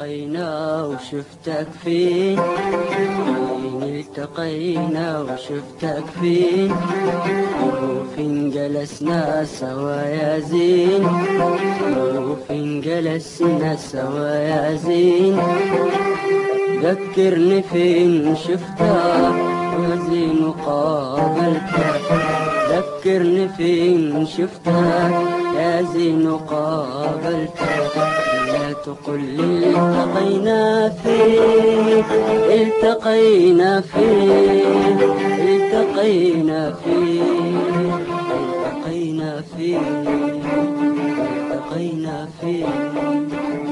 التقينا وشفتك فين فين التقينا وشفتك فين وفين جلسنا سوا يا زين وفين جلسنا سوا يا زين ذكرني فين شفتك يا زين وقابلتك ذكرني فين شفتك يا زين وقابلتك لا تقل لي التقينا فين التقينا فين التقينا فين التقينا فين التقينا فين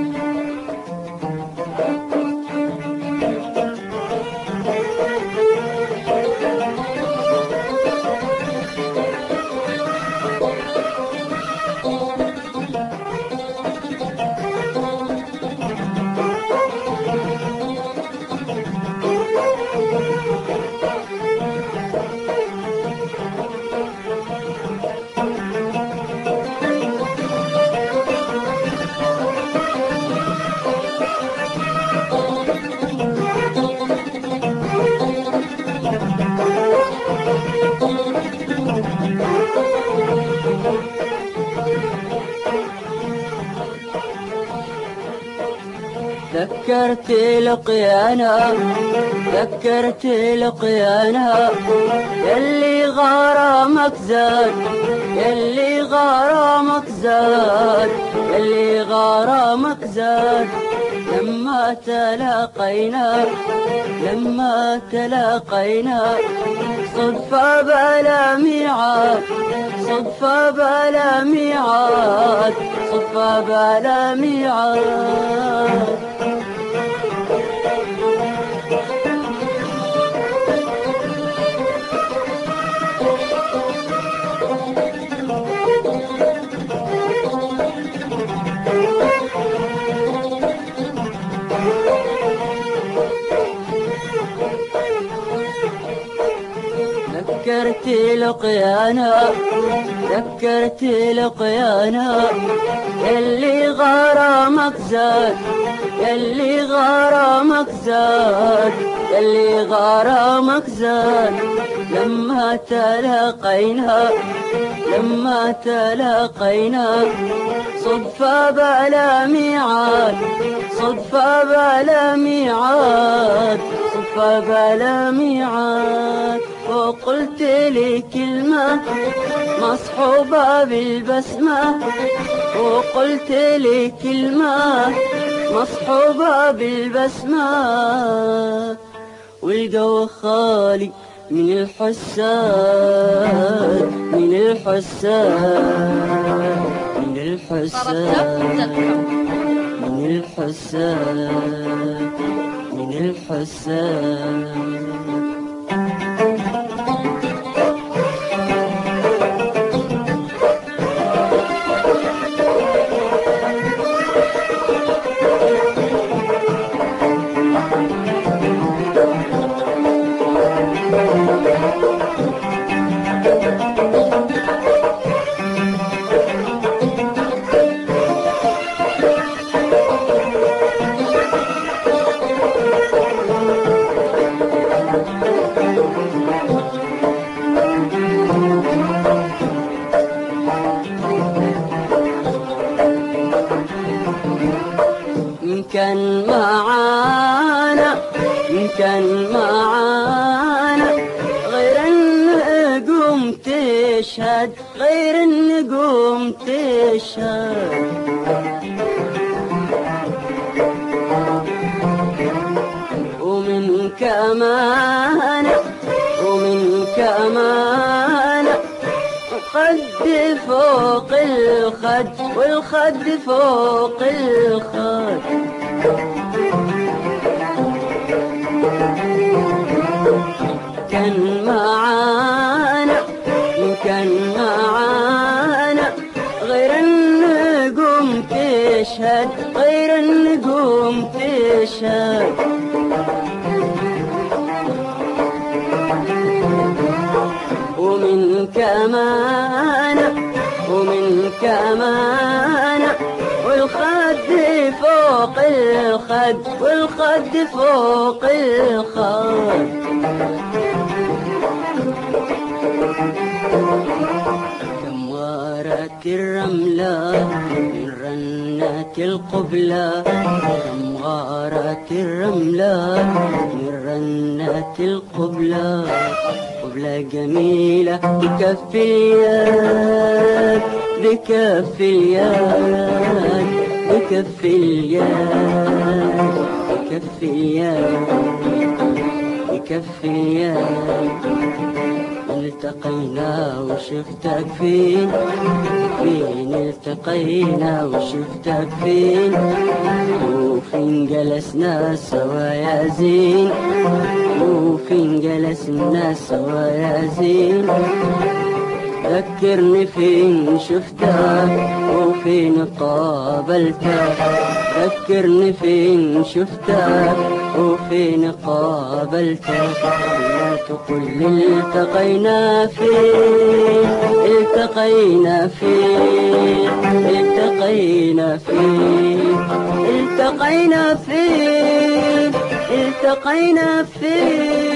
ذكرت لقيانا ذكرت لقيانا يلي غرامك زاد يلي غرامك زاد يلي غرامك زاد لما تلاقينا لما تلاقينا صدفة بلا ميعاد صدفة بلا ميعاد صدفة بلا ميعاد ذكرت لقيانا ذكرت لقيانا يلي غرامك زاد يلي غرامك زاد يلي غرامك زاد لما تلاقينا لما تلاقينا صدفة بلا ميعاد صدفة بلا ميعاد صدفة بلا ميعاد وقلت لي كلمة مصحوبة بالبسمة وقلت لي كلمة مصحوبة بالبسمة والجو خالي من الحساد من الحساد من الحساد من الحساد من الحساد إن كان معانا إن كان معانا غير النجوم تشهد غير النجوم تشهد ومن كمان ومن كمان الخد فوق الخد والخد فوق الخد كان معانا كان معانا غير النجوم تشهد غير النجوم تشهد ومن كمان ومن كمان والخد فوق الخد والخد فوق الخد كم غارت الرملة من رنات القبلة كم غارت الرملة من رنات القبلة قبلة جميلة بكف اليد بكف اليد بكف اليد بكف اليد بكف اليد التقينا وشفتك فين فين التقينا وشفتك فين وفين جلسنا سوا يا زين وفين جلسنا سوا يا زين ذكرني فين شفتك وفين قابلتك ذكرني فين شفتك وفين قابلتك لا تقل التقينا فين التقينا فين التقينا فين التقينا فين التقينا فين